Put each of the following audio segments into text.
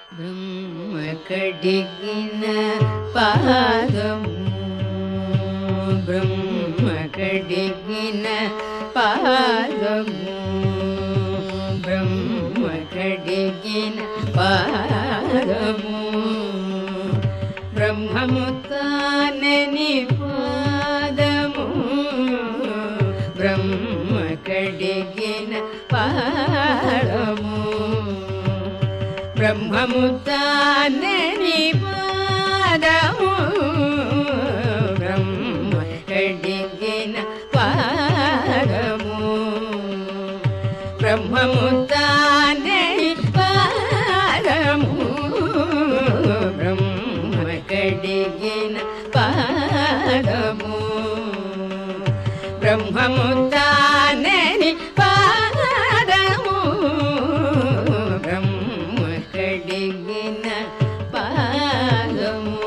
బ్రహ్మ కడిగిన పాదము బ్రహ్మ కడిగిన పాదము బ్రహ్మ కడిగిన పాదము బ్రహ్మము తానని పాదము బ్రహ్మ కడిగిన పాదము బ్రహ్మము తానని పాదము బ్రహ్మ కడిగిన పాదము బ్రహ్మము తానని పాదము బ్రహ్మ కడిగిన పాదము బ్రహ్మము తానని పాదము బ్రహ్మ కడిగిన పాదము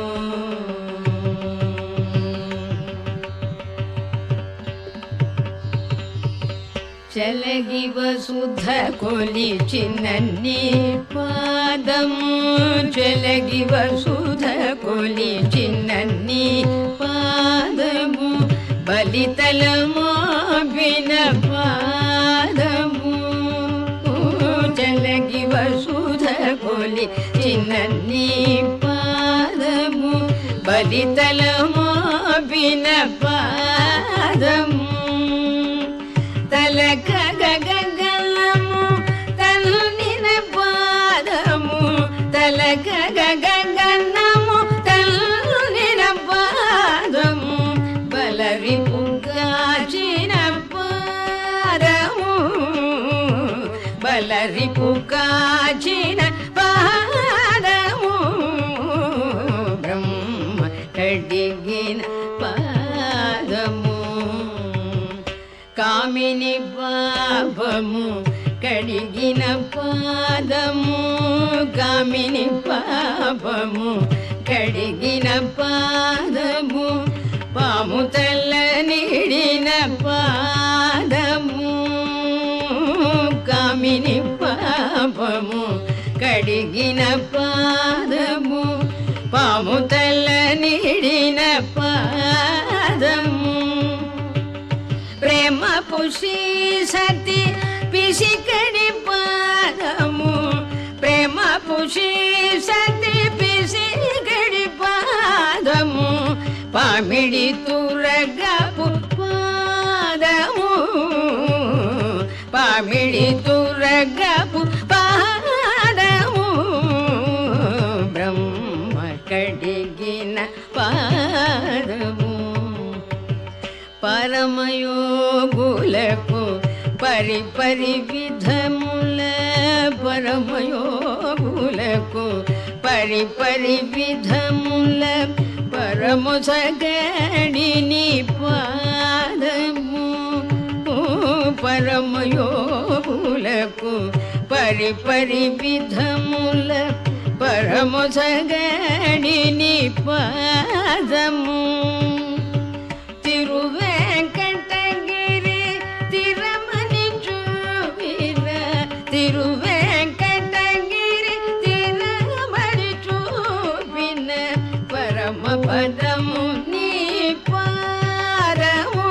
చలగి వసుధ కొలిచినన్ని పాదము చలగి వసుధ కొలిచినన్ని పాదము బలితలమో విన పాదము చలగి వసుధ కొలి చిన్నన్ని పాదము బలితలమో విన పాదము తలక గగలము తల్లిన పాదము తలక గగనము తల్లిన పాదము బలరి పుగాచిన పాదము బలరి పుగాచిన పాదము బ్రహ్మ కడిగిన పాదము కామిని పాపము కడిగిన పాదము కామిని పాపము కడిగిన పాదము పాము తల్ల నిడిన పాదము కామిని పాపము కడిగిన పాదము పాము తల్ల నిడిన పాదము ప్రేమ పుషి సతి పిసికడి పాదము ప్రేమ పుషి సతి పిసికడి పాదము పామిడి తురగపు పాదము పామిడి తురగపు పాదము బ్రహ్మ కడిగిన పాదము పరమయోగులకు పరి పరి విధముల పరమయోగులకు పరి పరి విధముల పరము సగడిని పాదము పరమయోగులకు పరి పరి విధముల పరము సగడిని పాదము తిరువేంకటగిరి తిరమని చూపిన తిరువేంకటగిరి తిరమని చూపిన పరమ పదము నీ పారము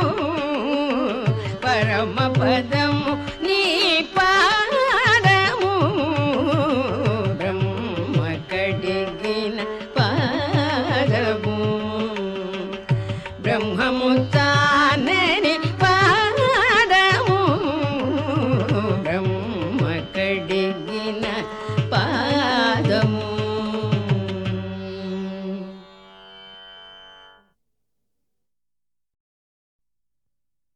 పరమ పదము నీ పారము బ్రహ్మ కడిగిన పారము బ్రహ్మము తానని పాదము బ్రహ్మ కడిగిన పాదము